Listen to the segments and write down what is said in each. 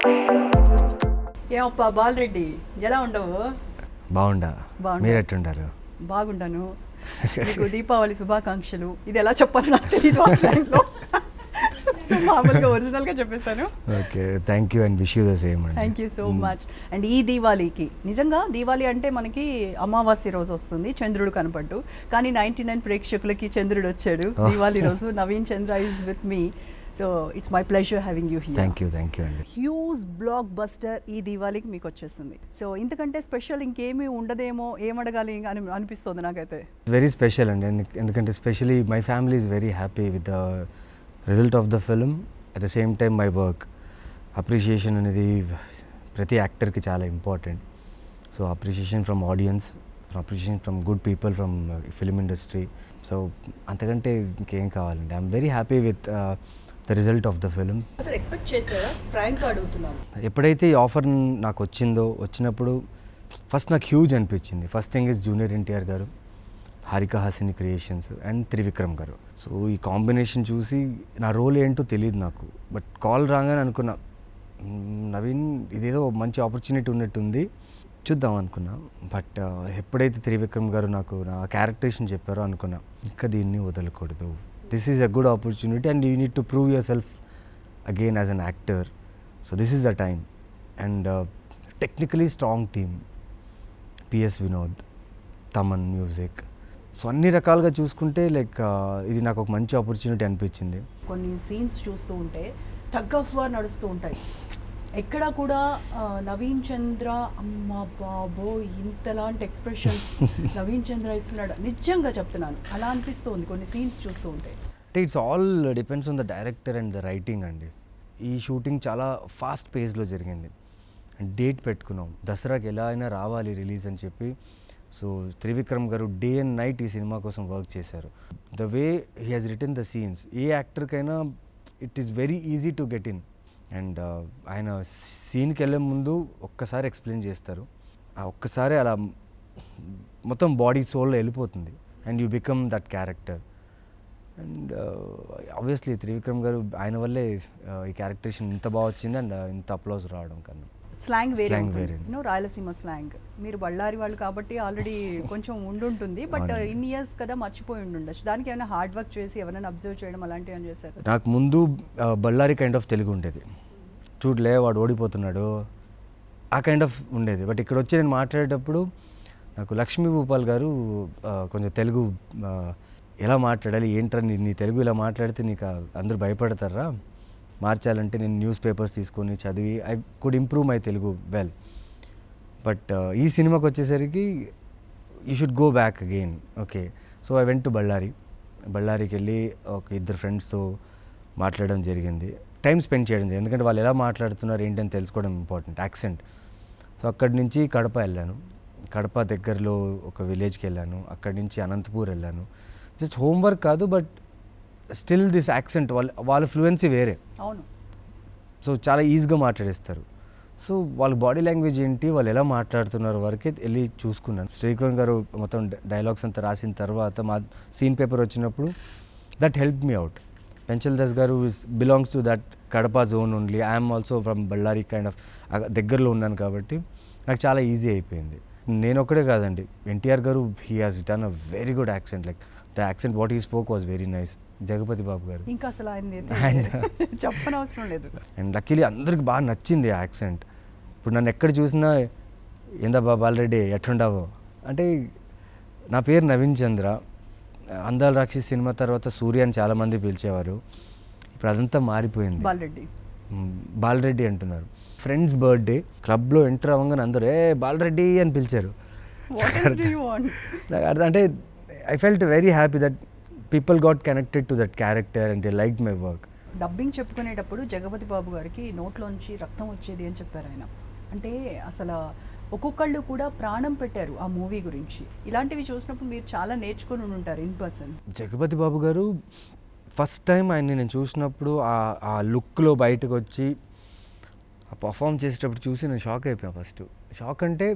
ఏమప్పా బాలరెడ్డి ఎలా ఉండవు బాగుండా బాగుండా. మీరు ఎట్టుండారు బాగుండాను మీకు దీపావళి శుభాకాంక్షలు ఇది ఎలా చెప్పాలో నాకు తెలియదు ఆ స్లాంగ్లో సో మామూలుగా ఒరిజినల్గా చెప్పేశాను okay thank you and wish you the same అండి thank you so much and ఈ దీవాళీకి నిజంగా దీవాళీ అంటే మనకి అమావాస్య రోజు వస్తుంది చంద్రుడు కనపడ్డు కానీ నైంటీ నైన్ ప్రేక్షకులకి చంద్రుడు వచ్చాడు Oh. దీవాళీ రోజు Naveen Chandra is with me so it's my pleasure having you here thank you thank you అండి హ్యూజ్ బ్లాక్ బస్టర్ ఈ దీవాళీకి మీకు వచ్చేసింది సో ఇంతకంటే స్పెషల్ ఇంకేమీ ఉండదేమో ఏమడగాలి అని అనిపిస్తుంది నాకైతే వెరీ స్పెషల్ అండి ఎందు- ఎందుకంటే specially my family is very happy with the result of the film at the same time my work appreciation అనేది ప్రతి యాక్టర్కి చాలా important so appreciation from audience appreciation from good people from film industry so అంతకంటే ఇంకేం కావాలండి I'm very happy with the result of the film అసలు expect చేశారా frank అడుగుతున్నాను ఎప్పుడైతే ఈ ఆఫర్ నాకు వచ్చిందో వచ్చినప్పుడు ఫస్ట్ నాకు హ్యూజ్ అనిపించింది first thing is junior NTR garu Haarika Hasini creations and Trivikram garu so ఈ కాంబినేషన్ చూసి నా రోల్ ఏంటో తెలియదు నాకు బట్ కాల్ రాగానే అనుకున్నా "మ్మ్, నవీన్ ఇదేదో మంచి ఆపర్చునిటీ ఉన్నట్టుంది చూద్దాం అనుకున్నా బట్ ఎప్పుడైతే త్రివిక్రమ్ గారు నాకు నా క్యారెక్టరేషన్ చెప్పారో అనుకున్నా ఇంకా దీన్ని వదలకూడదు this is a good opportunity and you need to prove yourself again as an actor so this is the time and technically strong team P S Vinod Thaman music so అన్ని రకాలుగా చూసుకుంటే లైక్ ఇది నాకు ఒక మంచి ఆపర్చునిటీ అనిపించింది కొన్ని సీన్స్ చూస్తూ ఉంటే టగ్ ఆఫ్ వార్ నడుస్తూ ఉంటాయి ఎక్కడ కూడా ఆ, నవీన్ చంద్ర అమ్మ బాబో ఇంతలాంటి ఎక్స్ప్రెషన్స్ నవీన్ చంద్ర ఇస్తున్నాడు నిజంగా చెప్తున్నాను అలా అనిపిస్తుంది కొన్ని సీన్స్ చూస్తూ ఉంటే అంటే it's all depends on the director and the writing అండి ఈ షూటింగ్ చాలా ఫాస్ట్ పేస్లో జరిగింది అండ్ డేట్ పెట్టుకున్నాం దసరాకి ఎలా అయినా రావాలి రిలీజ్ అని చెప్పి so Trivikram garu day and night ఈ సినిమా కోసం వర్క్ చేశారు the way he has return the scenes a యాక్టర్కైనా it is very easy to get in and ఆయన సీన్కి వెళ్ళే ముందు ఒక్కసారి ఎక్స్ప్లెయిన్ చేస్తారు ఆ ఒక్కసారి అలా మొత్తం బాడీ సోల్లో వెళ్ళిపోతుంది and you become that character and obviously Trivikram garu ఆయన వల్లే uh, ఈ క్యారెక్టరేషన్ ఇంత బాగా వచ్చింది అండ్ ఇంత అప్లోజ్ రావడం కన్నా స్లాంగ్ వేరే Slang ఉంటుంది వేరే. యూనో రాయలసీమ స్లాంగ్ మీరు బళ్ళారి వాళ్ళు కాబట్టి ఆల్రెడీ కొంచెం ఉండుంటుంది బట్ అవునండి. ఇన్ని ఇయర్స్ కదా మర్చిపోయి ఉండుండొచ్చు దానికి ఏమైనా హార్డ్ వర్క్ చేసి ఎవరైనా అబ్జర్వ్ చేయడం అలాంటివి ఏమైనా చేశారు నాకు ముందు uh, Bellary kind of Telugu ఉండేది చూడలే వాడు ఓడిపోతున్నాడు ఆ కైండ్ ఆఫ్ ఉండేది బట్ ఇక్కడ వచ్చి నేను మాట్లాడేటప్పుడు నాకు లక్ష్మీ భూపాల్ గారు uh, కొంచెం తెలుగు uh, ఎలా మాట్లాడాలి ఏంట్రా నీ నీ తెలుగు ఇలా మాట్లాడితే నీకు ఆ- అందరూ భయపడతారా మార్చాలంటే నేను న్యూస్ పేపర్స్ తీసుకొని చదివి I could improve my Telugu well but ఈ సినిమాకి వచ్చేసరికి you should go back again okay so I went to Bellary బళ్ళారికి వెళ్ళి ఒక ఇద్దరు ఫ్రెండ్స్తో మాట్లాడడం జరిగింది టైం స్పెండ్ చేయడం జరిగింది ఎందుకంటే వాళ్ళు ఎలా మాట్లాడుతున్నారు ఏంటని తెలుసుకోవడం ఇంపార్టెంట్ యాక్సెంట్ సో అక్కడి నుంచి కడప వెళ్ళాను కడప దగ్గరలో ఒక విలేజ్కి వెళ్ళాను అక్కడి నుంచి అనంతపూర్ వెళ్ళాను జస్ట్ హోంవర్క్ కాదు బట్ స్టిల్ దిస్ యాక్సెంట్ వాళ్ళ వాళ్ళ ఫ్లూయెన్సీ వేరే అవును సో చాలా ఈజీగా మాట్లాడేస్తారు సో వాళ్ళ బాడీ లాంగ్వేజ్ ఏంటి వాళ్ళు ఎలా మాట్లాడుతున్నారు వరకే వెళ్ళి చూసుకున్నాను శ్రీకాంత్ గారు మొత్తం డైలాగ్స్ అంతా రాసిన తర్వాత మా సీన్ పేపర్ వచ్చినప్పుడు that help me out Penchal Das గారు belongs to that Kadapa zone only I'm also from Ballari kind of దగ్గరలో ఉన్నాను కాబట్టి నాకు చాలా ఈజీ అయిపోయింది నేను ఒక్కడే కాదండి ఎన్టీఆర్ గారు he has done a very good accent like the accent what he spoke was very nice Jagapathi Babu గారు ఇంకా అసలు ఆయన ఆయన- చెప్పనవసరం లేదు అండ్ లక్కీలీ అందరికి బాగా నచ్చింది ఆ యాక్సెంట్ ఇప్పుడు నన్ను ఎక్కడ చూసినా ఏందా బాబు ఆల్రెడీ ఎట్లుండావో అంటే నా పేరు నవీన్ చంద్ర అందాల రాక్షసి సినిమా తర్వాత సూర్య అని చాలామంది పిలిచేవారు ఇప్పుడు అదంతా మారిపోయింది బాలరెడ్డి మ్, బాలరెడ్డి అంటున్నారు ఫ్రెండ్స్ బర్త్డే క్లబ్లో ఎంటర్ అవ్వగానే అందరూ ఏ బాలరెడ్డి అని పిలిచారు what else do you want నాకు అర్థం- అంటే I felt very happy that people got connected to that character and they like my work dubbing చెప్పుకునేటప్పుడు జగపతి బాబు గారికి నోట్లోంచి రక్తం వచ్చేది అని చెప్పారు ఆయన అంటే అసలు ఒక్కొక్కళ్ళు కూడా ప్రాణం పెట్టారు ఆ మూవీ గురించి ఇలాంటివి చూసినప్పుడు మీరు చాలా నేర్చుకొని ఉండి ఉంటారు ఇన్ పర్సన్ జగపతి బాబు గారు ఫస్ట్ టైం ఆయన్ని నేను చూసినప్పుడు ఆ ఆ లుక్లో బయటకు వచ్చి ఆ పర్ఫామ్ చేసేటప్పుడు చూసి నేను షాక్ అయిపోయాను ఫస్ట్ షాక్ అంటే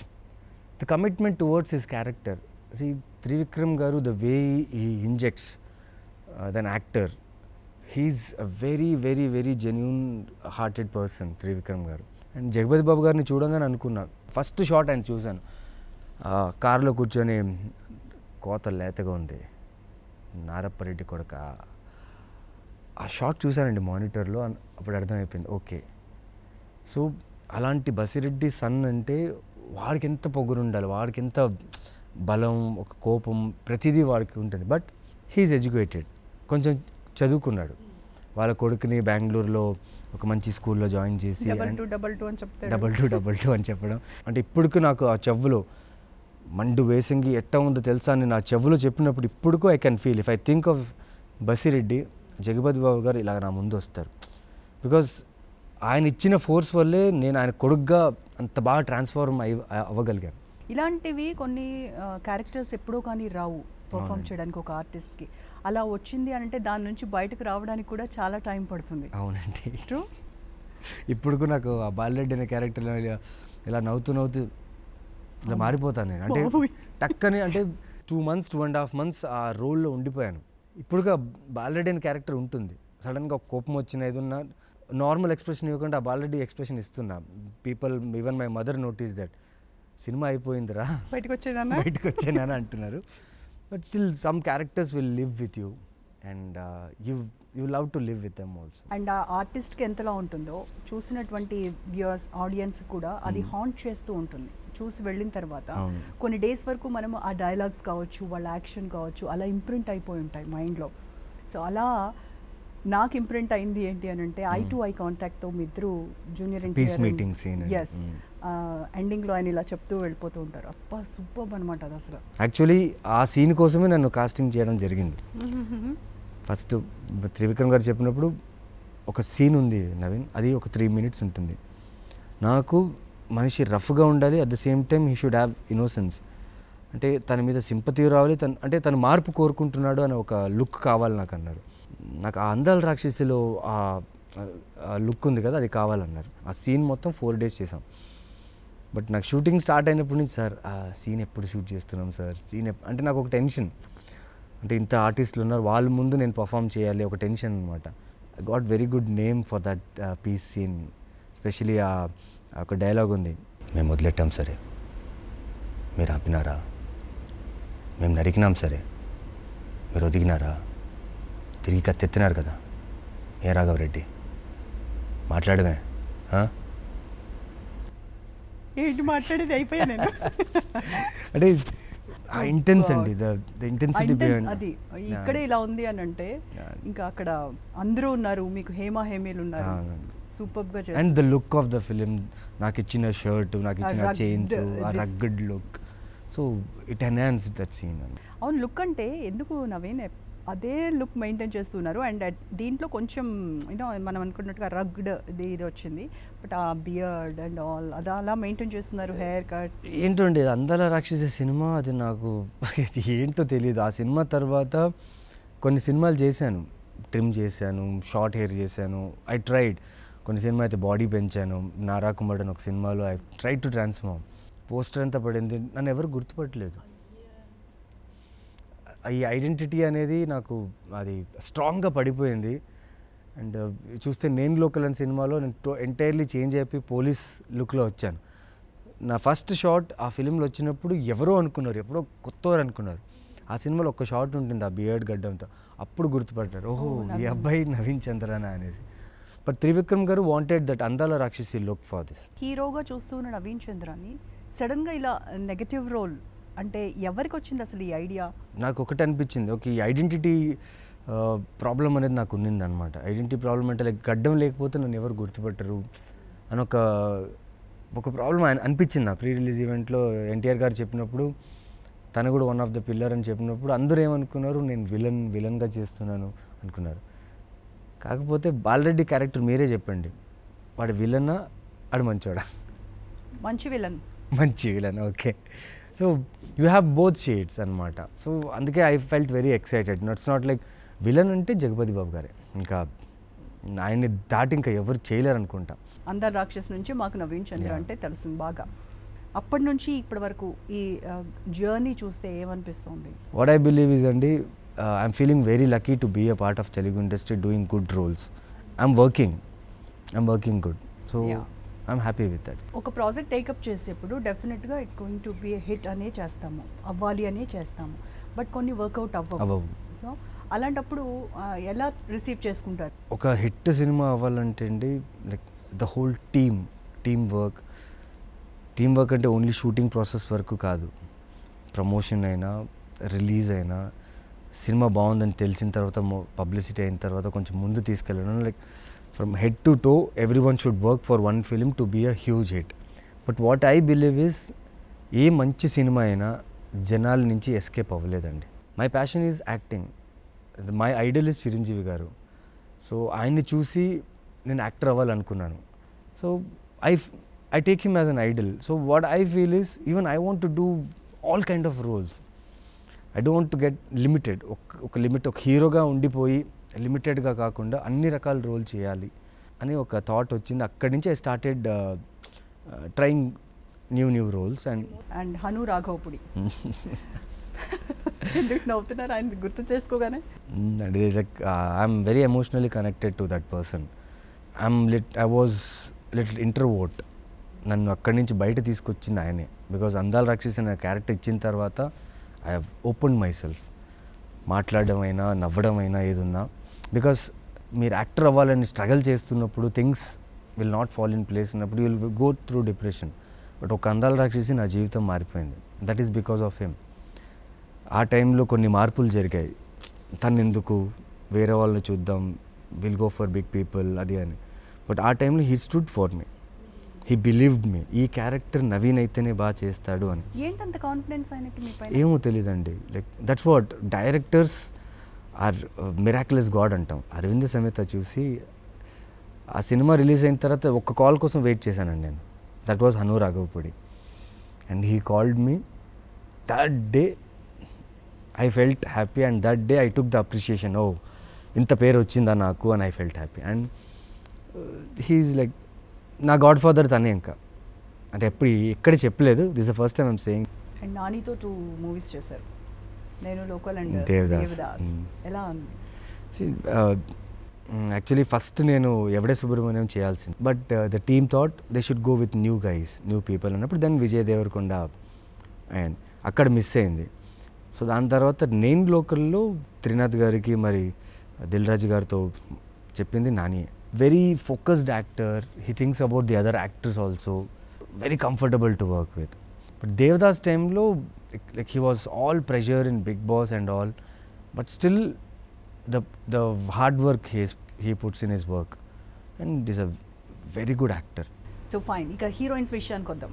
the commitment towards his character see Trivikram గారు the way he injects then actor he's a very very very genuine hearted person Trivikram గారు అండ్ జగపతి బాబు గారిని చూడంగానే అనుకున్నా ఫస్ట్ షాట్ ఆయన చూశాను ఆ, కారులో కూర్చొని కోత లేతగా ఉంది నారప్పరెడ్డి కొడక ఆ షాట్ చూశానండి మానిటర్లో అన్- అప్పుడు అర్థమైపోయింది ఓకే సో అలాంటి బసిరెడ్డి సన్ అంటే వాడికి ఎంత పొగురు ఉండాలి వాడికి ఎంత బలం ఒక కోపం ప్రతిదీ వాడికి ఉంటుంది బట్ హీఈస్ ఎడ్యుకేటెడ్ కొంచెం చదువుకున్నాడు వాళ్ళ కొడుకుని బెంగళూరులో ఒక మంచి స్కూల్లో జాయిన్ చేసి double and- two double two అని చెప్తాడు డబల్ టూ డబల్ టూ అని చెప్పడం అంటే ఇప్పటికీ నాకు ఆ చెవులో మండు వేసంగి ఎట్ట ఉందో తెలుసా అని నా చెవులో చెప్పినప్పుడు ఇప్పటికూ I can feel if I think of Basireddy Jagapathi Babu గారు ఇలా నా ముందు వస్తారు బికాజ్ ఆయన ఇచ్చిన ఫోర్స్ వల్లే నేను ఆయన కొడుగ్గా అంత బాగా ట్రాన్స్ఫార్మ్ అయి అవ్వగలిగాను ఇలాంటివి కొన్ని క్యారెక్టర్స్ ఎప్పుడూ కానీ రావు పర్ఫామ్ అవునండి. చేయడానికి ఒక ఆర్టిస్ట్కి అలా వచ్చింది అని అంటే దాని నుంచి బయటకు రావడానికి కూడా చాలా టైం పడుతుంది అవునండి ట్రూ ఇప్పుడు నాకు ఆ బాలరెడ్డి అనే క్యారెక్టర్ ఇలా ఇలా నవ్వుతూ నవ్వుతూ ఇలా మారిపోతాను నేను అంటే బాబోయ్. టక్కని అంటే two months two and half months ఆ రోల్లో ఉండిపోయాను ఇప్పుడుగా బాలరెడ్డి అనే క్యారెక్టర్ ఉంటుంది సడన్గా ఒక కోపం వచ్చిన ఏదన్నా నార్మల్ ఎక్స్ప్రెషన్ ఇవ్వకుండా ఆ బాలరెడ్డి ఎక్స్ప్రెషన్ ఇస్తున్నా people even my mother notice that cinema అయిపోయిందిరా బయటకు వచ్చేనా బయటకు వచ్చానని అంటున్నారు but still some characters will live with you and you you love to live with them also and ఆ ఆర్టిస్ట్కి ఎంతలా ఉంటుందో చూసినటువంటి వ్యూయర్స్ ఆడియన్స్ కూడా అది హాంట్ చేస్తూ ఉంటుంది చూసి వెళ్ళిన తర్వాత అవును. కొన్ని డేస్ వరకు మనం ఆ డైలాగ్స్ కావచ్చు వాళ్ళ యాక్షన్ కావచ్చు అలా ఇంప్రింట్ అయిపోయి ఉంటాయి మైండ్లో సో అలా నాకు ఇంప్రింట్ అయింది ఏంటి అని అంటే ఐ టు ఐ కాంటాక్ట్తో మీ ఇద్దరు junior Peace meeting scene and- yes Mm. ఎండింగ్లో ఆయన ఇలా చెప్తూ వెళ్ళిపోతూ ఉంటారు అప్ప సూపర్ అనమాట అది అసలు యాక్చువల్లీ ఆ సీన్ కోసమే నన్ను కాస్టింగ్ చేయడం జరిగింది ఫస్ట్ త్రివిక్రమ్ గారు చెప్పినప్పుడు ఒక సీన్ ఉంది నవీన్ అది ఒక త్రీ మినిట్స్ ఉంటుంది నాకు మనిషి రఫ్గా ఉండాలి at the same time he should have innocence అంటే తన మీద సింపతి రావాలి తను అంటే తను మార్పు కోరుకుంటున్నాడు అని ఒక లుక్ కావాలి నాకు అన్నారు నాకు ఆ అందాల రాక్షసిలో ఆ లుక్ ఉంది కదా అది కావాలన్నారు ఆ సీన్ మొత్తం ఫోర్ డేస్ చేసాం బట్ నాకు షూటింగ్ స్టార్ట్ అయినప్పటి నుంచి సార్ ఆ సీన్ ఎప్పుడు షూట్ చేస్తున్నాం సార్ సీన్ అంటే నాకు ఒక టెన్షన్ అంటే ఇంత ఆర్టిస్టులు ఉన్నారు వాళ్ళ ముందు నేను పర్ఫామ్ చేయాలి ఒక టెన్షన్ అనమాట I got very good name for that peace scene especially ఆ ఒక డైలాగ్ ఉంది మేము వదిలెట్టాం సరే మీరు ఆపినారా మేము నరికినాం సరే మీరు ఒదిగినారా తిరిగి కత్తెత్తినారు కదా ఏ రాఘవరెడ్డి మాట్లాడమే ఆ? ఏంటి మాట్లాడేది అయిపోయా నేను అంటే ఆ Oh ఇంటెన్స్ God. అండి ద ద ఆ ఇంటెన్సిటీ intense అది ఇక్కడే ఇలా ఉంది అని అంటే Yeah. ఇంకా అక్కడ అందరూ ఉన్నారు మీకు హేమ హేమీలు ఉన్నారు Ah. సూపర్ గా అండ్ చేస్తారు the look of the film నాకు ఇచ్చిన షర్ట్ నాకు ఆ ఇచ్చిన rugged, చైన్స్ ఆ this- rugged look so it enhance that scene అవును లుక్ అంటే ఎందుకు నవీన్ ఎప్- అదే లుక్ మెయింటైన్ చేస్తున్నారు అండ్ దీంట్లో కొంచెం యూనో మనం అనుకున్నట్టుగా రగ్డ్ ఇది ఇది వచ్చింది బట్ ఆ బియర్డ్ అండ్ ఆల్ అది అలా మెయింటైన్ చేస్తున్నారు హెయిర్ కట్ ఏంటండి ఇది అందాల రాక్షస సినిమా అది నాకు ఇది ఏంటో తెలియదు ఆ సినిమా తర్వాత కొన్ని సినిమాలు చేశాను ట్రిమ్ చేశాను షార్ట్ హెయిర్ చేశాను ఐ ట్రైడ్ కొన్ని సినిమా అయితే బాడీ పెంచాను నారా కుమార్ అని ఒక సినిమాలో I try to transform poster అంతా పడింది నన్ను ఎవరు గుర్తుపట్టలేదు ఈ ఐడెంటిటీ అనేది నాకు అది స్ట్రాంగ్గా పడిపోయింది అండ్ చూస్తే నేను లోకల్ అనే సినిమాలో నేను ఎంటైర్లీ చేంజ్ అయిపోయి పోలీస్ లుక్లో వచ్చాను నా ఫస్ట్ షాట్ ఆ ఫిలింలో వచ్చినప్పుడు ఎవరో అనుకున్నారు ఎప్పుడో కొత్తవారు అనుకున్నారు ఆ సినిమాలో ఒక షాట్ ఉంటుంది ఆ బియర్డ్ గడ్డంతో అప్పుడు గుర్తుపట్టారు ఓహో Oh, ఈ నవీన్. అబ్బాయి నవీన్ చంద్రనా అనేసి బట్ త్రివిక్రమ్ గారు వాంటెడ్ దట్ అందాల రాక్షసి లుక్ ఫర్ దిస్ హీరోగా చూస్తూ ఉన్న నవీన్ చంద్రాని సడన్గా ఇలా నెగటివ్ రోల్ అంటే ఎవరికి వచ్చింది అసలు ఈ ఐడియా నాకు ఒకటి అనిపించింది ఓకే ఈ ఐడెంటిటీ ప్రాబ్లం అనేది నాకు ఉన్నింది అనమాట ఐడెంటిటీ ప్రాబ్లం అంటే లైక్ గడ్డం లేకపోతే నన్ను ఎవరు గుర్తుపట్టరు అని ఒక ఒక ప్రాబ్లం అనిపించింది నా ప్రీ రిలీజ్ ఈవెంట్లో ఎన్టీఆర్ గారు చెప్పినప్పుడు తను కూడా వన్ ఆఫ్ ద పిల్లర్ అని చెప్పినప్పుడు అందరూ ఏమనుకున్నారు నేను విలన్ విలన్గా చేస్తున్నాను అనుకున్నారు కాకపోతే బాలరెడ్డి క్యారెక్టర్ మీరే చెప్పండి వాడు విలన్నా ఆడు మంచోడా మంచి విలన్ మంచి villain okay so you have both shades అనమాట సో అందుకే I felt very excited it's not like villain అంటే జగపతి బాబు గారే ఇంకా ఆయన్ని దాటి ఇంకా ఎవరు చేయలేరు అనుకుంటా అందరు రాక్షస్ నుంచి మాకు నవీన్ చంద్ర Yeah. అంటే తెలిసింది బాగా అప్పటి నుంచి ఇప్పటి వరకు ఈ జర్నీ చూస్తే ఏమనిపిస్తుంది వాట్ ఐ బిలీవ్ ఇస్ అండి I'm feeling very lucky to be a part of Telugu industry doing good roles I'm working I'm working good so Yeah. I'm happy with that ఒక ప్రాజెక్ట్ టేకప్ చేసేప్పుడు డెఫినెట్గా it's going to be hit అనే చేస్తాము అవ్వాలి అనే చేస్తాము but కొన్ని work out అవ్వవు అవ్వవు. సో అలాంటప్పుడు ఆ, ఎలా రిసీవ్ చేసుకుంటారు ఒక హిట్ సినిమా అవ్వాలంటే అండి like the whole team team work team work అంటే ఓన్లీ షూటింగ్ ప్రాసెస్ వరకు కాదు ప్రమోషన్ అయినా రిలీజ్ అయినా సినిమా బాగుందని తెలిసిన తర్వాత పబ్లిసిటీ అయిన తర్వాత కొంచెం ముందు తీసుకెళ్ళడం like from head to toe every one should work for one film to be a huge hit but what I believe is ఏ మంచి సినిమా అయినా జనాల నుంచి ఎస్కేప్ అవ్వలేదండి my passion is acting my idol is Chiranjeevi గారు so ఆయన్ని చూసి నేను యాక్టర్ అవ్వాలనుకున్నాను so I I take him as an idol so what I feel is even I want to do all kind of roles I don't to get limited ఒక ఒక limit ఒక హీరోగా ఉండిపోయి లిమిటెడ్గా కాకుండా అన్ని రకాల రోల్ చేయాలి అని ఒక థాట్ వచ్చింది అక్కడి నుంచి I started trying new new roles and and Hanu Raghavapudi ఎందుకు నవ్వుతున్నారు ఆయన గుర్తు చేసుకోగానే and like I'm very emotionally connected to that person I'm lit I was little introvert నన్ను అక్కడి నుంచి బయట తీసుకొచ్చింది ఆయనే బికాజ్ అందాల రాక్షసి అనే క్యారెక్టర్ ఇచ్చిన తర్వాత I have open myself మాట్లాడడం అయినా నవ్వడం అయినా ఏదున్నా బికాస్ మీరు యాక్టర్ అవ్వాలని స్ట్రగల్ చేస్తున్నప్పుడు things will not fall in place ఉన్నప్పుడు will go through depression but ఒక అందాల రాక్షసి నా జీవితం మారిపోయింది that is because of him ఆ టైంలో కొన్ని మార్పులు జరిగాయి తను ఎందుకు వేరే వాళ్ళని చూద్దాం will go for big people అది అని బట్ ఆ టైంలో he stood for me he believed me ఈ క్యారెక్టర్ నవీన్ అయితేనే బాగా చేస్తాడు అని ఏంటంత కాన్ఫిడెన్స్ ఆయనకి మీ పైన ఏమో తెలియదండి like that's what directors are miraculous god అంటాం అరవింద్ సమేత చూసి ఆ సినిమా రిలీజ్ అయిన తర్వాత ఒక్క కాల్ కోసం వెయిట్ చేశానండి నేను that was Hanu Raghavapudi and he called me that day I felt happy and that day I took the appreciation ఓ ఇంత పేరు వచ్చిందా నాకు అని I felt happy and he's like నా గాడ్ ఫాదర్ తనే ఇంకా అంటే ఎప్పుడు ఎక్కడ చెప్పలేదు this the first time I'm saying and నానితో టూ మూవీస్ చేశారు నేను local and Devadas. Devadas Mm. ఎలా ఉంది యాక్చువల్లీ ఫస్ట్ నేను ఎవడే సుబ్రహ్మణ్యం చేయాల్సింది but the team thought they should go with new guys new people అన్నప్పుడు దెన్ విజయ్ దేవరకొండ అండ్ అక్కడ మిస్ అయింది సో దాని తర్వాత నేను లోకల్లో త్రినాథ్ గారికి మరి దిల్ రాజు గారితో చెప్పింది Nani very focused actor he thinks about the other actors also very comfortable to work with but Devadas టైంలో like he was all pressure in Bigg Boss and all but still the the hard work he is, he puts in his work and is a very good actor so fine ఇక heroines విషయానికి వద్దాం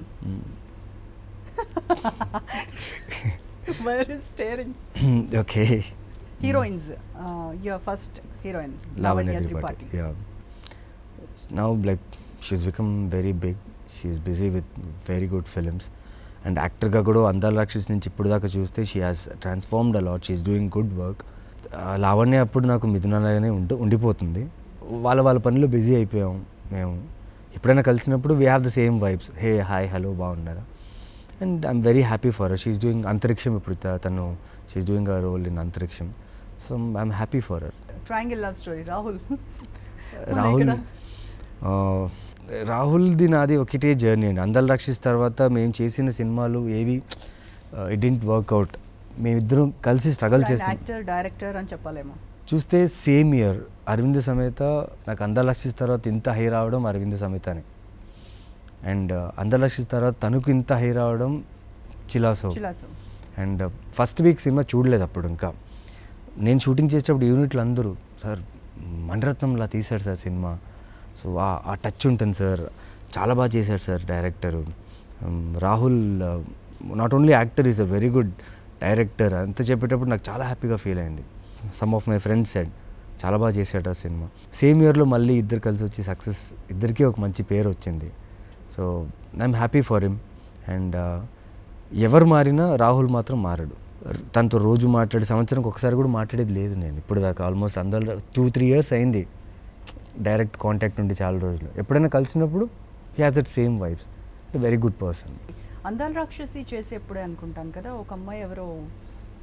starring okay heroines your first heroine lavanya tripathi yeah now like she's become very big she's busy with very good films and యాక్టర్గా కూడా అందాల రాక్షస్ నుంచి ఇప్పుడు దాకా చూస్తే she has transformed a lot she's doing good work Lavanya అప్పుడు నాకు మిథునాలనే ఉంటూ ఉండిపోతుంది వాళ్ళ వాళ్ళ పనిలో బిజీ అయిపోయాం మేము ఎప్పుడైనా కలిసినప్పుడు we have the same vibes hey hi hello బాగున్నారా and I'm very happy for she's doing Antariksham ఇప్పుడు త- తను she's doing a role in Antariksham so I'm happy for her triangle love story Rahul Rahul ఆ, రాహుల్ది నాది ఒకటే జర్నీ అండి అందరు రక్షిస్ తర్వాత మేము చేసిన సినిమాలు ఏవి ఇట్ డింట్ వర్క్అవుట్ మేమిద్దరం కలిసి స్ట్రగల్ చేసాం యాక్టర్ డైరెక్టర్ అని చెప్పాలేమో చూస్తే సేమ్ ఇయర్ అరవింద్ సమేత నాకు అందరు లక్షిస్ తర్వాత ఇంత హై రావడం అరవింద్ సమేతనే అండ్ అందరు లక్షిస్ తర్వాత తనకు ఇంత హై రావడం Chilasow Chilasow and first week cinema చూడలేదు అప్పుడు ఇంకా నేను షూటింగ్ చేసేటప్పుడు యూనిట్లు అందరూ సార్ మణిరత్నంలా తీశాడు సార్ సినిమా సో ఆ- ఆ టచ్ ఉంటుంది సార్ చాలా బాగా చేశాడు sir director Rahul not only actor is a very good director అంత చెప్పేటప్పుడు నాకు చాలా హ్యాపీగా ఫీల్ అయింది some of my friends said చాలా బాగా చేశాడు ఆ సినిమా సేమ్ ఇయర్లో మళ్ళీ ఇద్దరు కలిసి వచ్చి సక్సెస్ ఇద్దరికీ ఒక మంచి పేరు వచ్చింది so I'm happy for him and ఎవరు మారినా రాహుల్ మాత్రం మారడు ర- తనతో రోజు మాట్లాడి సంవత్సరంకి ఒకసారి కూడా మాట్లాడేది లేదు నేను ఇప్పుడు దాకా ఆల్మోస్ట్ అందరు టూ త్రీ ఇయర్స్ అయింది డైరెక్ట్ కాంటాక్ట్ ఉండి చాలా రోజులు ఎప్పుడైనా కలిసినప్పుడు he has that same vibes very good person Andala Rakshasi చేసేప్పుడే అనుకుంటాను కదా ఒక అమ్మాయి ఎవరో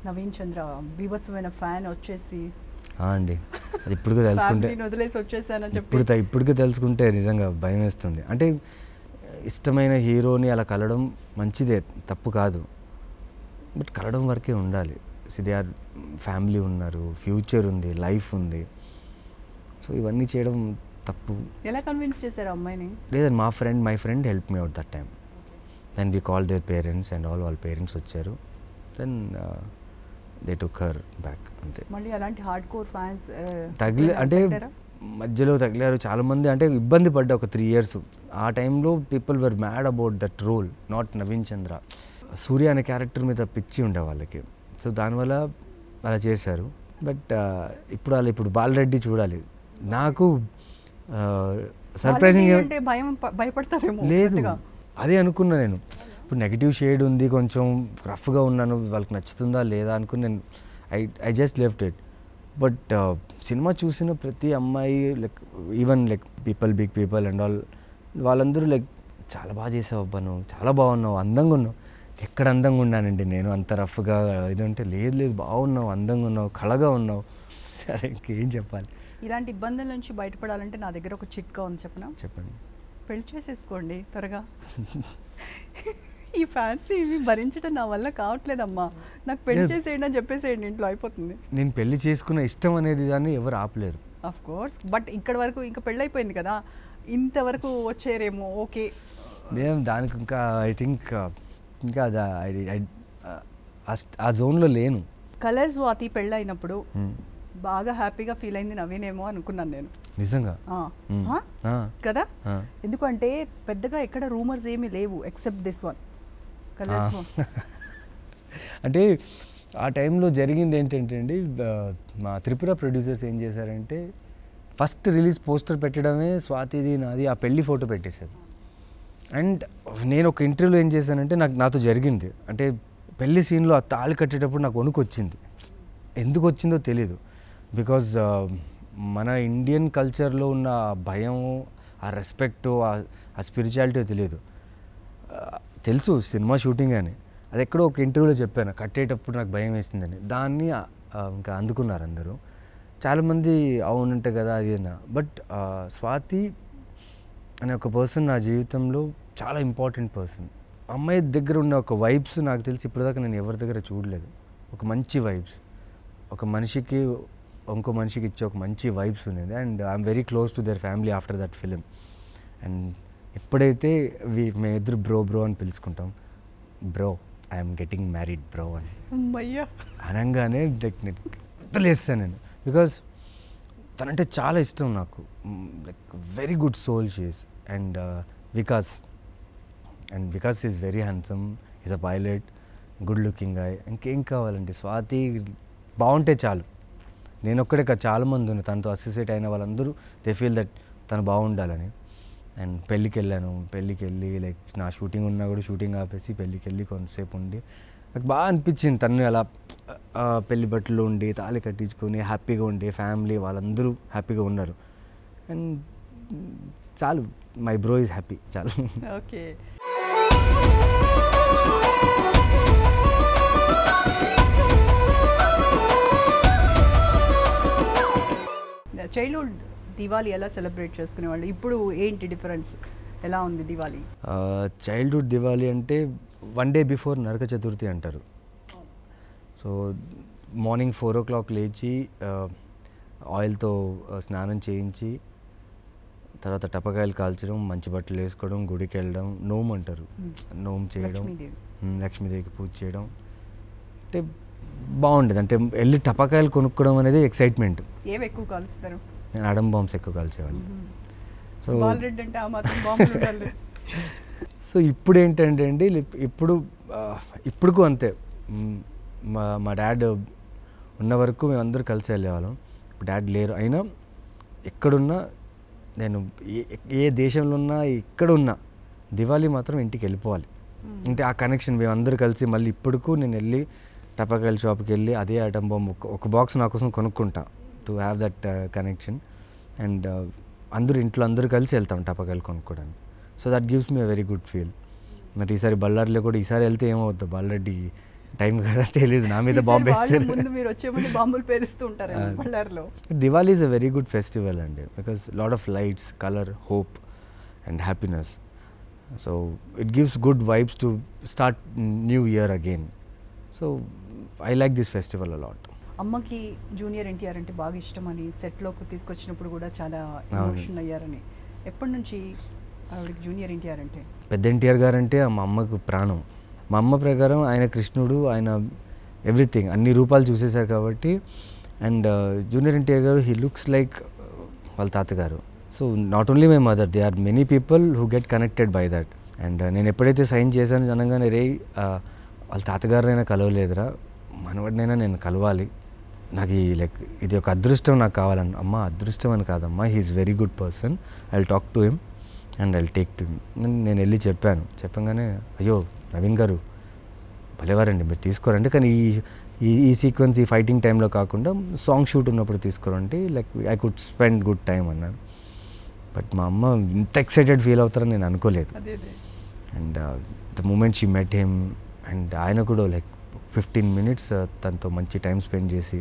నవీన్ చంద్ర బీభత్సమైన ఫ్యాన్ వచ్చేసి ఆ అండి అది ఇప్పటికే తెలుసుకుంటే ఫ్యామిలీని వదిలేసి వచ్చేసానని చెప్పి ఇప్పుడు త- ఇప్పటికే తెలుసుకుంటే నిజంగా భయం వేస్తుంది అంటే ఇష్టమైన హీరోని అలా కలవడం మంచిదే తప్పు కాదు బట్ కలవడం వరకే ఉండాలి దే ఆర్ ఫ్యామిలీ ఉన్నారు ఫ్యూచర్ ఉంది లైఫ్ ఉంది సో ఇవన్నీ చేయడం తప్పు ఎలా కన్విన్స్ చేశారు ఆ అమ్మాయిని లేదండి మా friend my friend help me out that time then we call their parents and all వాళ్ళ పేరెంట్స్ వచ్చారు then they took her back అంతే మళ్ళీ అలాంటి హార్డ్ కోర్ ఫ్యాన్స్ తగిలి అంటే మధ్యలో తగిలారు చాలా మంది అంటే ఇబ్బంది పడ్డా ఒక త్రీ ఇయర్స్ ఆ టైంలో people were mad about that role not Naveen Chandra Surya అనే క్యారెక్టర్ మీద పిచ్చి ఉండే వాళ్ళకి సో దానివల్ల అలా చేశారు బట్ ఇప్పుడు వాళ్ళు ఇప్పుడు బాలరెడ్డి చూడాలి నాకు సర్ప్రైజింగ్ అంటే భయం ప- భయపడతారేమో లేదు కొద్దిగా. అదే అనుకున్నా నేను ఇప్పుడు నెగిటివ్ షేడ్ ఉంది కొంచెం రఫ్గా ఉన్నాను వాళ్ళకి నచ్చుతుందా లేదా అనుకుని నేను I I just left it but cinema చూసిన ప్రతి అమ్మాయి like even like people big people and all వాళ్ళందరూ లైక్ చాలా బాగా చేసావు అబ్బా నువ్వు చాలా బాగున్నావు అందంగా ఉన్నావు ఎక్కడ అందంగా ఉన్నానండి నేను అంత రఫ్గా ఇది అంటే లేదు లేదు బాగున్నావు అందంగా ఉన్నావు కళగా ఉన్నావు సరే ఇంకేం చెప్పాలి ఇలాంటి ఇబ్బందుల నుంచి బయటపడాలంటే నా దగ్గర ఒక చిట్కా ఉంది చెప్పనా చెప్పండి పెళ్లి చేసేసుకోండి త్వరగా ఈ ఫ్యాన్సీ ఇవి భరించడం నా వల్ల కావట్లేదమ్మా నాకు పెళ్లి లేదు. చేసేయండి అని చెప్పేసేయండి ఇంట్లో అయిపోతుంది నేను పెళ్లి చేసుకున్న ఇష్టం అనేది దాన్ని ఎవరు ఆపలేరు అఫ్ కోర్స్ బట్ ఇక్కడ వరకు ఇంకా పెళ్ళి అయిపోయింది కదా ఇంతవరకు వచ్చారేమో ఓకే నేను దానికి ఇంకా ఐ థింక్ ఇంకా అది I- I- ఆ st- ఆ జోన్లో లేను కలర్స్ వాతి పెళ్ళి అయినప్పుడు Hmm. బాగా హ్యాపీగా ఫీల్ అయింది నవీనేమో అనుకున్నాను నేను నిజంగా ఆ. Hmm. ఆ? ఆ, కదా ఆ. ఎందుకంటే పెద్దగా ఎక్కడ రూమర్స్ ఏమీ లేవు ఎక్సెప్ట్ దిస్ వన్ కలర్స్ ఆ. అంటే ఆ టైంలో జరిగింది ఏంటంటే అండి ఆ, మా త్రిపుర ప్రొడ్యూసర్స్ ఏం చేశారంటే ఫస్ట్ రిలీజ్ పోస్టర్ పెట్టడమే స్వాతిది నాది ఆ పెళ్లి ఫోటో పెట్టేశారు అండ్ నేను ఒక ఇంటర్వ్యూలో ఏం చేశానంటే నాకు నాతో జరిగింది అంటే పెళ్లి సీన్లో ఆ తాళి కట్టేటప్పుడు నాకు వణుకు వచ్చింది ఎందుకు వచ్చిందో తెలీదు బికాజ్ మన ఇండియన్ కల్చర్లో ఉన్న ఆ భయం ఆ రెస్పెక్ట్ ఆ స్పిరిచువాలిటీ తెలియదు ఆ, తెలుసు సినిమా షూటింగ్ అని అది ఎక్కడో ఒక ఇంటర్వ్యూలో చెప్పాను కట్టేటప్పుడు నాకు భయం వేసిందని దాన్ని ఆ, ఆ, ఇంకా అందుకున్నారు అందరూ చాలామంది అవునంటే కదా అది అన్న బట్ స్వాతి అనే ఒక పర్సన్ నా జీవితంలో చాలా ఇంపార్టెంట్ పర్సన్ అమ్మాయి దగ్గర ఉన్న ఒక వైబ్స్ నాకు తెలిసి ఇప్పటిదాకా నేను ఎవరి దగ్గర చూడలేదు ఒక మంచి వైబ్స్ ఒక మనిషికి ఇంకో మనిషికి ఇచ్చే ఒక మంచి వైబ్స్ ఉండేది and I'm very close to their family after that film and ఎప్పుడైతే వి మేమిద్దరు బ్రో బ్రో అని పిలుచుకుంటాం bro I'm getting married bro అని అమ్మయ్యా అనగానే లైక్ నేను వదిలేస్తాను నేను బికాజ్ తనంటే చాలా ఇష్టం నాకు like very good soul she's and Vikas and Vikas is very handsome is a pilot good looking I ఇంకేం కావాలండి స్వాతి బాగుంటే చాలు నేను ఒక్కడే కాదు చాలామంది ఉన్నారు తనతో అసోసియేట్ అయిన వాళ్ళందరూ దే ఫీల్ దట్ తను బాగుండాలని అండ్ పెళ్ళికి వెళ్ళాను పెళ్ళికి వెళ్ళి లైక్ నా షూటింగ్ ఉన్నా కూడా షూటింగ్ ఆపేసి పెళ్ళికి వెళ్ళి కొంతసేపు ఉండి నాకు బాగా అనిపించింది తను అలా ఆ, పెళ్లి బట్టలు ఉండి తాళి కట్టించుకొని హ్యాపీగా ఉండి ఫ్యామిలీ వాళ్ళందరూ హ్యాపీగా ఉన్నారు అండ్ చాలు మై బ్రో ఈజ్ హ్యాపీ చాలు ఓకే చైల్డ్హుడ్ దివాళీ ఎలా సెలబ్రేట్ చేసుకునేవాళ్ళు ఇప్పుడు ఏంటి డిఫరెన్స్ ఎలా ఉంది దివాళీ చైల్డ్హుడ్ దివాళీ అంటే one day before Naraka Chaturthi అంటారు so morning four o'clock లేచి ఆయిల్తో స్నానం చేయించి తర్వాత టపకాయలు కాల్చడం మంచి బట్టలు వేసుకోవడం గుడికి వెళ్ళడం నోమ్ అంటారు నోమ్ చేయడం లక్ష్మీదేవి ఉమ్, లక్ష్మీదేవికి పూజ చేయడం అంటే బాగుండేది అంటే వెళ్ళి టపకాయలు కొనుక్కోవడం అనేది ఎక్సైట్మెంట్ ఏవి ఎక్కువ కాలుస్తారు నేను అడం బాంబ్స్ ఎక్కువ కాల్చేవాడిని సో బాలరెడ్డి అంటే ఆ మాత్రం బాంబులు ఉండాలి సో ఇప్పుడు ఏంటంటే అండి లిప్- ఇప్పుడు ఆ, ఇప్పుడుకు అంతే మ్, మా మా డాడ్ ఉన్న వరకు మేమందరూ కలిసి వెళ్ళేవాళ్ళం ఇప్పుడు డాడ్ లేరు అయినా ఎక్కడున్నా నేను ఏ- ఏ దేశంలో ఉన్నా ఎక్కడ ఉన్నా దివాళీ మాత్రం ఇంటికి వెళ్ళిపోవాలి అంటే ఆ కనెక్షన్ మేమందరూ కలిసి మళ్ళీ ఇప్పుడుకు నేను వెళ్ళి టపాకాయల షాప్కి వెళ్ళి అదే ఐటమ్ బాంబ్ ఒక ఒక బాక్స్ నా కోసం కొనుక్కుంటా to have that connection and అందరూ ఇంట్లో అందరూ కలిసి వెళ్తాం టపాకాయలు కొనుక్కోవడానికి so that gives me a very good feel మరి ఈసారి బళ్ళారిలో కూడా ఈసారి వెళ్తే ఏమవుద్దు బళ్ళారెడ్డి టైం కదా తెలియదు నా మీద బాంబు ఈసారి వాళ్ళ వేస్తారు ముందు మీరు వచ్చే ముందు బాంబులు పేరుస్తూ ఉంటారు ఆ. బళ్ళారిలో Diwali is a very good festival అండి because lot of lights colour hope and happiness so it gives good vibes to start new year again so I like this festival a lot అమ్మకి జూనియర్ ఎన్టీఆర్ అంటే బాగా ఇష్టమని సెట్లోకి తీసుకొచ్చినప్పుడు కూడా చాలా అవును. ఎమోషన్ అయ్యారని ఎప్పటి నుంచి ఆవిడకి జూనియర్ ఎన్టీఆర్ అంటే పెద్ద ఎన్టీఆర్ గారు అంటే మా అమ్మకు ప్రాణం మా అమ్మ ప్రకారం ఆయన కృష్ణుడు ఆయన ఎవ్రీథింగ్ అన్ని రూపాలు చూసేశారు కాబట్టి అండ్ జూనియర్ ఎన్టీఆర్ గారు హీ లుక్స్ లైక్ వాళ్ళ తాతగారు so not only my mother they are many people who get connected by that and నేను ఎప్పుడైతే సైన్ చేశాను అనగానే రే uh, వాళ్ళ తాతగారినైనా కలవలేదురా మనవాడినైనా నేను కలవాలి నాకు ఈ లైక్ ఇది ఒక అదృష్టం నాకు కావాలని అమ్మ అదృష్టం అని కాదమ్మా he's very good person I talk to him and I take to నేను వెళ్ళి చెప్పాను చెప్పగానే అయ్యో నవీన్ గారు భలేవారండి మీరు తీసుకోరండి కానీ ఈ ఈ ఈ సీక్వెన్స్ ఈ ఫైటింగ్ టైంలో కాకుండా సాంగ్ షూట్ ఉన్నప్పుడు తీసుకోరండి like I could spend good time అన్నాను బట్ మా అమ్మ ఇంత ఎక్సైటెడ్ ఫీల్ అవుతారని నేను అనుకోలేదు అదే అదే and the moment she met him and ఆయన కూడా లైక్ ఫిఫ్టీన్ మినిట్స్ తనతో మంచి టైం స్పెండ్ చేసి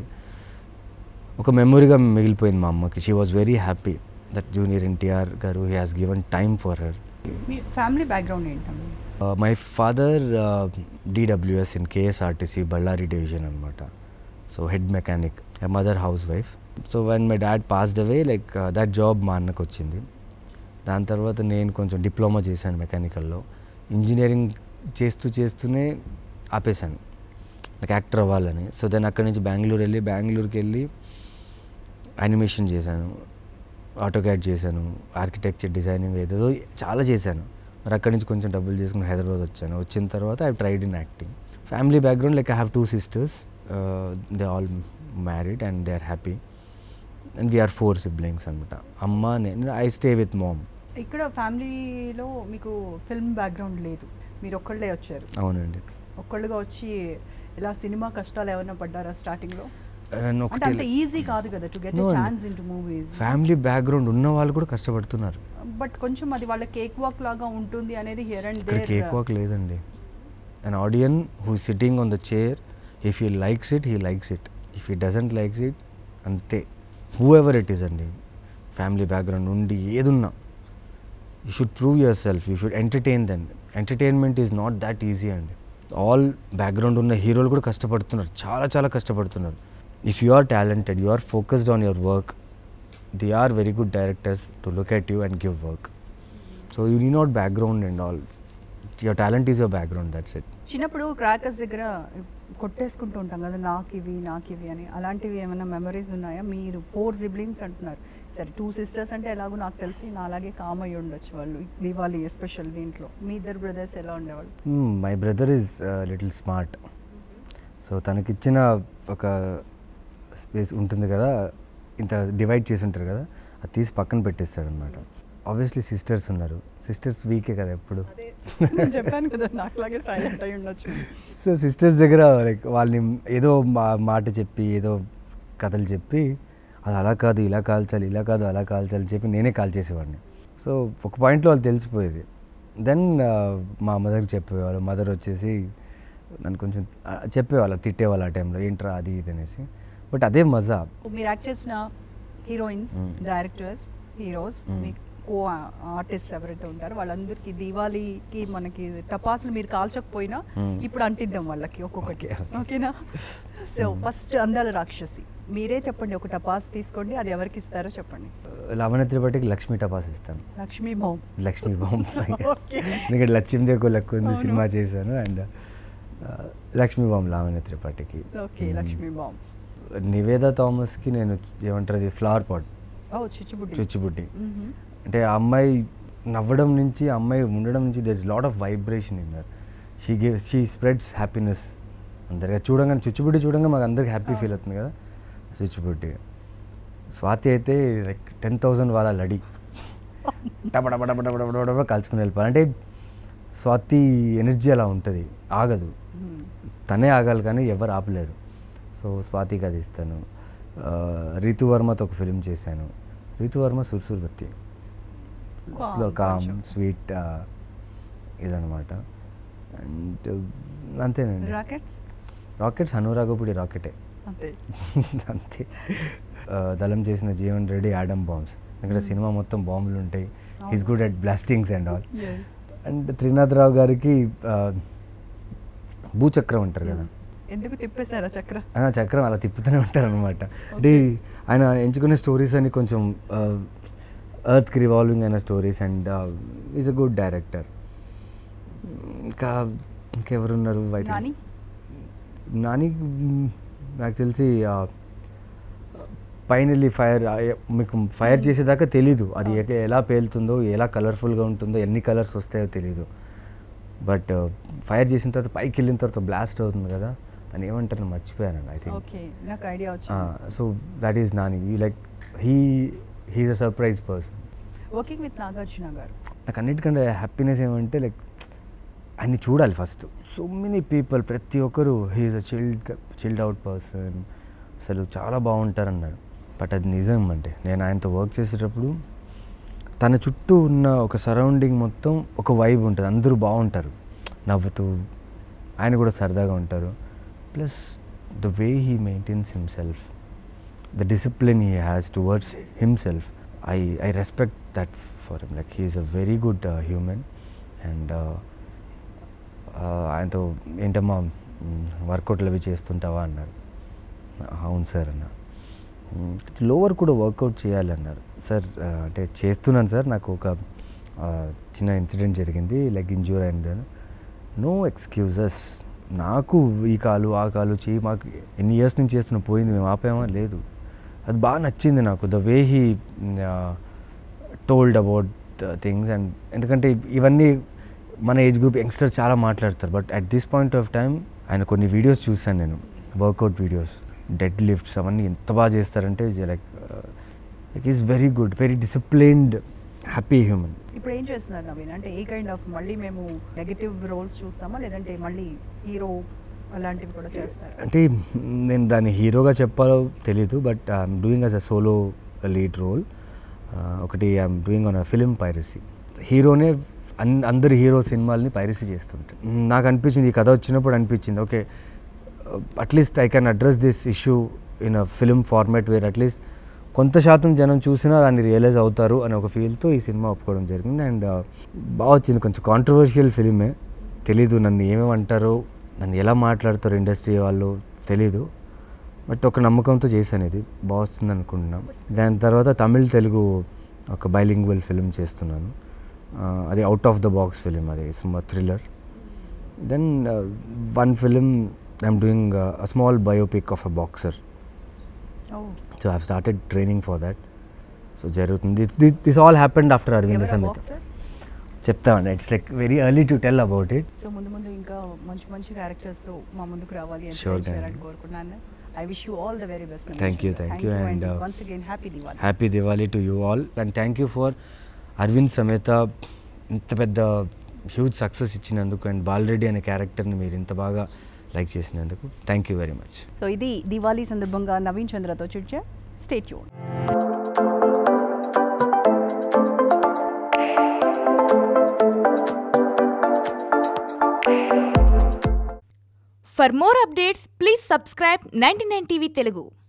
ఒక మెమొరీగా మిగిలిపోయింది మా అమ్మకి she was very happy that junior NTR గారు he has given time for her మీ ఫ్యామిలీ బ్యాక్గ్రౌండ్ ఏంటండి my father DWS in KSRTC Ballari division అనమాట so head mechanic mother housewife so when my dad passed away like that job మా అన్నకు వచ్చింది దాని తర్వాత నేను కొంచెం డిప్లొమా చేశాను మెకానికల్లో ఇంజనీరింగ్ చేస్తూ చేస్తూనే ఆపేశాను నాకు యాక్టర్ అవ్వాలని సో దెన్ అక్కడి నుంచి బెంగళూరు వెళ్ళి బెంగళూరుకి వెళ్ళి యానిమేషన్ చేశాను ఆటోక్యాడ్ చేశాను ఆర్కిటెక్చర్ డిజైనింగ్ ఏదేదో చాలా చేశాను మరి అక్కడి నుంచి కొంచెం డబ్బులు చేసుకుని హైదరాబాద్ వచ్చాను వచ్చిన తర్వాత I tried in acting family background like I have two sisters they all married and they are happy and we're four siblings అనమాట అమ్మ నేను ఐ స్టే విత్ మామ్ ఇక్కడ ఫ్యామిలీలో మీకు ఫిల్మ్ బ్యాక్గ్రౌండ్ లేదు మీరు ఒక్కళ్ళే వచ్చారు అవునండి ఒక్కళ్ళుగా వచ్చి ఇలా సినిమా కష్టాలు ఏమైనా పడ్డారా స్టార్టింగ్ లో నన్ను అంటే అంత ఒకటి ఈజీ కాదు కదా to get No, no. Chance in to movies family background ఉన్న వాళ్ళు కూడా కష్టపడుతున్నారు బట్ కొంచెం అది వాళ్ళ కేక్ వాక్ లాగా ఉంటుంది అనేది హియర్ అండ్ ఇక్కడ కేక్ వాక్ లేదండి an audience who sitting on the chair if he likes it he likes it if he doesn't likes it అంతే హూ ఎవర్ ఇట్ ఈస్ అండి ఫ్యామిలీ బ్యాక్గ్రౌండ్ ఉండి ఏదున్నా you should prove yourself you should entertain then entertainment is not that easy అండి all background ఉన్న హీరోలు కూడా కష్టపడుతున్నారు చాలా చాలా కష్టపడుతున్నారు if you are talented you are focused on your work they are very good directors to look at you and give work so you need not background and all your talent is your background that's it చిన్నప్పుడు crackers దగ్గర కొట్టేసుకుంటూ ఉంటాం కదా నాకు ఇవి నాకు ఇవి అని అలాంటివి ఏమైనా మెమరీస్ ఉన్నాయా మీరు ఫోర్ సిబ్లింగ్స్ అంటున్నారు సరే టూ సిస్టర్స్ అంటే ఎలాగో నాకు తెలిసి నా అలాగే కామ్ అయ్యి ఉండొచ్చు వాళ్ళు దివాళీ ఎస్పెషల్ దీంట్లో మీ ఇద్దరు బ్రదర్స్ ఎలా ఉండేవాళ్ళు my brother is little smart so తనకిచ్చిన ఒక స్పేస్ ఉంటుంది కదా ఇంత డివైడ్ చేసి ఉంటారు కదా అది తీసి పక్కన పెట్టేస్తాడు అనమాట ఆబ్వియస్లీ సిస్టర్స్ ఉన్నారు సిస్టర్స్ వీకే కదా ఎప్పుడు నేను చెప్పాను కదా నాకులాగే సైలెంట్ అయి ఉండొచ్చు సో సిస్టర్స్ దగ్గర లైక్ వాళ్ళని ఏదో మా మాట చెప్పి ఏదో కథలు చెప్పి అది అలా కాదు ఇలా కాల్చాలి ఇలా కాదు అలా కాల్చాలి చెప్పి నేనే కాల్ చేసేవాడిని సో ఒక పాయింట్లో వాళ్ళు తెలిసిపోయేది దెన్ మా మదర్కి చెప్పేవాళ్ళు మదర్ వచ్చేసి నన్ను కొంచెం ఆ, చెప్పేవాళ్ళు తిట్టేవాళ్ళు ఆ టైంలో ఏంట్రా అది ఇది అనేసి బట్ అదే మజా మీరు యాక్ట్ చేసిన heroines Mm. Directors heroes Mm. మీ కో ఆర్టిస్ట్ ఎవరైతే ఉంటారో వాళ్ళందరికీ దీవాళీకి మనకి టపాసులు మీరు కాల్చకపోయినా Mm. ఇప్పుడు అంటిద్దాం వాళ్ళకి ఒక్కొక్కటి Okay, okay. ఓకేనా సో ఫస్ట్ అందాల రాక్షసి మీరే చెప్పండి ఒక టపాస్ తీసుకోండి అది ఎవరికి ఇస్తారో చెప్పండి లవణ త్రిపాఠికి లక్ష్మీ టపాస్ ఇస్తాను లక్ష్మీ భౌమ్ లక్ష్మీ బాంబ్ Okay. ఎందుకంటే లక్ష్మీదేవికి లెక్క ఉంది అవును. సినిమా చేశాను అండ్ లక్ష్మీ బాంబ్ లావణ్య త్రిపాఠికి ఓకే Mm. లక్ష్మీ భౌమ్ నివేదా థామస్కి నేను ఏమంటారు అది ఫ్లవర్ పాట్ ఓ చిచ్చుబుడ్డి చుచ్చుబుడ్డి మ్మ్. అంటే ఆ అమ్మాయి నవ్వడం నుంచి ఆ అమ్మాయి ఉండడం నుంచి there is lot of vibration in there she give she spreads happiness అందరిగా చూడంగానే చుచ్చుబుడ్డి చూడంగా మాకు అందరికి హ్యాపీ ఫీల్ అవుతుంది కదా చుచ్చుబుడ్డి స్వాతి అయితే లైక్ టెన్ థౌజండ్ వాళ్ళ లడి టపటపటపటపటపట కలుసుకుని వెళ్ళిపోవాలి అంటే స్వాతి ఎనర్జీ అలా ఉంటుంది ఆగదు మ్మ్. తనే ఆగాలి కానీ ఎవరు ఆపలేరు సో స్వాతికి అది ఇస్తాను ఆ, రీతు వర్మతో ఒక ఫిలిం చేశాను రీతు వర్మ సుర్సుర్బత్తి స్లో కామ్ కొంచెం. స్వీట్ ఇదనమాట అండ్ అంతేనండి రాకెట్స్ రాకెట్స్ అనురాగపుడి రాకెటే అంతే అంతే ఆ, దళం చేసిన జీవన్ రెడ్డి యాడమ్ బాంబ్స్ ఇక్కడ సినిమా మొత్తం బాంబులు ఉంటాయి he's good at blastings and all and Trinatharao గారికి ఆ, భూచక్రం అంటారు కదా ఎందుకు తిప్పేశారా చక్ర ఆ, చక్రం అలా తిప్పుతూనే ఉంటారు అనమాట అంటే ఆయన ఎంచుకునే స్టోరీస్ అని కొంచెం ఎర్త్కి రివాల్వింగ్ అయిన stories and is a good director ఇంకా ఇంకెవరున్నారు I think- నాని నాని మ్, నాకు తెలిసి ఆ, పైన వెళ్ళి ఫైర్ ఆ, ఎ- మీకు ఫైర్ చేసేదాకా తెలీదు అది ఎక- ఎలా పేలుతుందో ఎలా కలర్ఫుల్గా ఉంటుందో ఎన్ని కలర్స్ వస్తాయో తెలీదు బట్ ఫైర్ చేసిన తర్వాత పైకి వెళ్ళిన తర్వాత బ్లాస్ట్ అవుతుంది కదా అని ఏమంటారు మర్చిపోయాను ఐ థింక్ ఓకే నాకు ఐడియా వచ్చింది so that is Nani you like he he's a surprise person working with Nagarjuna garu నాకు అన్నిటికంటే హ్యాపీనెస్ ఏమంటే లైక్ అన్ని చూడాలి ఫస్ట్ సో మెనీ పీపుల్ ప్రతి ఒక్కరు he's a chilled chilled out person అసలు చాలా బాగుంటారన్నారు బట్ అది నిజం అంటే నేను ఆయనతో వర్క్ చేసేటప్పుడు తన చుట్టూ ఉన్న ఒక సరౌండింగ్ మొత్తం ఒక వైబ్ ఉంటుంది అందరూ బాగుంటారు నవ్వుతూ ఆయన కూడా సరదాగా ఉంటారు plus the way he maintains himself the discipline he has towards himself i i respect that for him like he is a very good uh, human and uh, uh, ఆయనతో ఏంటమ్మా వర్కౌట్లు అవి చేస్తుంటావా అన్నారు అవును సార్ అన్న లోవర్ కూడా work out చేయాలి అన్నారు sir అంటే చేస్తున్నాను సార్ నాకు ఒక ఆ, చిన్న ఇన్సిడెంట్ జరిగింది లెగ్ ఇంజ్యూర్ అయింది నో ఎక్స్క్యూజెస్ నాకు ఈ కాలు ఆ కాలు చేయి మాకు ఎన్ని ఇయర్స్ నుంచి చేస్తున్న పోయింది మేము ఆపామా లేదు అది బాగా నచ్చింది నాకు the way he told about things and ఎందుకంటే ఇవన్నీ మన ఏజ్ గ్రూప్ యంగ్స్టర్స్ చాలా మాట్లాడతారు but at this point of time ఆయన కొన్ని వీడియోస్ చూశాను నేను వర్కౌట్ వీడియోస్ డెడ్ లిఫ్ట్స్ అవన్నీ ఎంత బాగా చేస్తారంటే like like is very good very disciplined happy human ఇప్పుడు ఏం చేస్తున్నారు నవీన్ అంటే ఏ కైండ్ ఆఫ్ మళ్ళీ మేము నెగటివ్ రోల్స్ చూస్తామా లేదంటే మళ్ళీ హీరో అలాంటివి కూడా చేస్తారు అంటే నేను దాన్ని హీరోగా చెప్పాలో తెలీదు but I'm doing as a solo lead role ఒకటి I'm doing on a film piracy హీరోనే అన్ అందరు హీరో సినిమాల్ని పైరసీ చేస్తుంటారు మ్, నాకు అనిపించింది ఈ కథ వచ్చినప్పుడు అనిపించింది okay at least I can address this issue in a film format where at least కొంత శాతం జనం చూసినా దాన్ని రియలైజ్ అవుతారు అనే ఒక ఫీల్తో ఈ సినిమా ఒప్పుకోవడం జరిగింది అండ్ బాగా వచ్చింది కొంచెం కాంట్రవర్షియల్ ఫిలిమే తెలీదు నన్ను ఏమేమి అంటారో నన్ను ఎలా మాట్లాడతారు ఇండస్ట్రీ వాళ్ళు తెలీదు బట్ ఒక నమ్మకంతో చేశాను ఇది బాగా వస్తుంది అనుకుంటున్నాం దాని తర్వాత తమిళ్ తెలుగు ఒక బైలింగ్వల్ ఫిలిం చేస్తున్నాను ఆ, అది out of the box film అది thriller then one film I'm doing a small biopic of a boxer so I started training for that so జరుగుతుంది this all happened after Aravinda Sametha చెప్తామండి it's like very early to tell about it so ముందు ముందు ఇంకా మంచి మంచి characters తో మా ముందుకు రావాలి అని Sure, చేయాలని thank you. కోరుకున్నాను I wish you all the very best Thank you, thank you, and, uh, once again happy Diwali happy Diwali to you all and thank you for Aravinda Sametha ఇంత పెద్ద హ్యూజ్ సక్సెస్ ఇచ్చినందుకు అండ్ బాలరెడ్డి అనే క్యారెక్టర్ని మీరు ఇంత బాగా లైక్ చేసినందుకు thank you very much so ఇది దివాళీ సందర్భంగా నవీన్ చంద్రతో చిట్చా స్టేట్ యూన్ For more updates, please subscribe 99 TV Telugu.